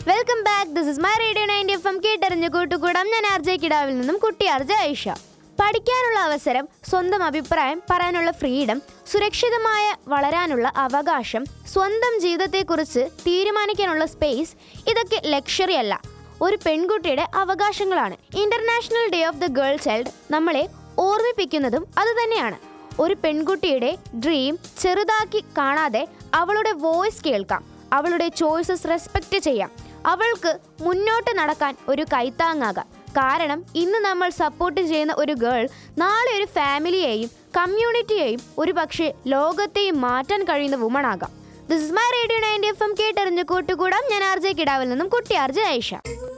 welcome back this is my radio ninety F M കേട്ടറിഞ്ഞ കൂട്ടുകൂടാം ഞാൻ ആർ ജെ കിടാവിൽ നിന്നും കുട്ടി ആർ ജെ ഐഷ പഠിക്കാനുള്ള അവസരം സ്വന്തം അഭിപ്രായം പറയാനുള്ള ഫ്രീഡം സുരക്ഷിതമായ വളരാനുള്ള അവകാശം സ്വന്തം ജീവിതത്തെക്കുറിച്ച് തീരുമാനിക്കാനുള്ള സ്പേസ് ഇതൊക്കെ ലക്ഷറി അല്ല ഒരു പെൺകുട്ടിയുടെ അവകാശങ്ങളാണ് international day of the girl child നമ്മളെ ഓർമ്മിപ്പിക്കുന്നതും അതുതന്നെയാണ് ഒരു പെൺകുട്ടിയുടെ ഡ്രീം ചെറുതാക്കി കാണാതെ അവളുടെ വോയിസ് കേൾക്കാം അവളുടെ ചോയ്സസ് റെസ്പെക്റ്റ് ചെയ്യാം അവൾക്ക് മുന്നോട്ട് നടക്കാൻ ഒരു കൈത്താങ്ങാകാം കാരണം ഇന്ന് നമ്മൾ സപ്പോർട്ട് ചെയ്യുന്ന ഒരു ഗേൾ നാളെ ഒരു ഫാമിലിയെയും കമ്മ്യൂണിറ്റിയെയും ഒരു പക്ഷേ ലോകത്തെയും മാറ്റാൻ കഴിയുന്ന വുമൺ ആകാം this is my radio ninety F M കേട്ടറിഞ്ഞ് കൂട്ടുകൂടാം ഞാൻ ആർ ജെ കിടാവിൽ നിന്നും കുട്ടി ആർ ജെ ഐഷ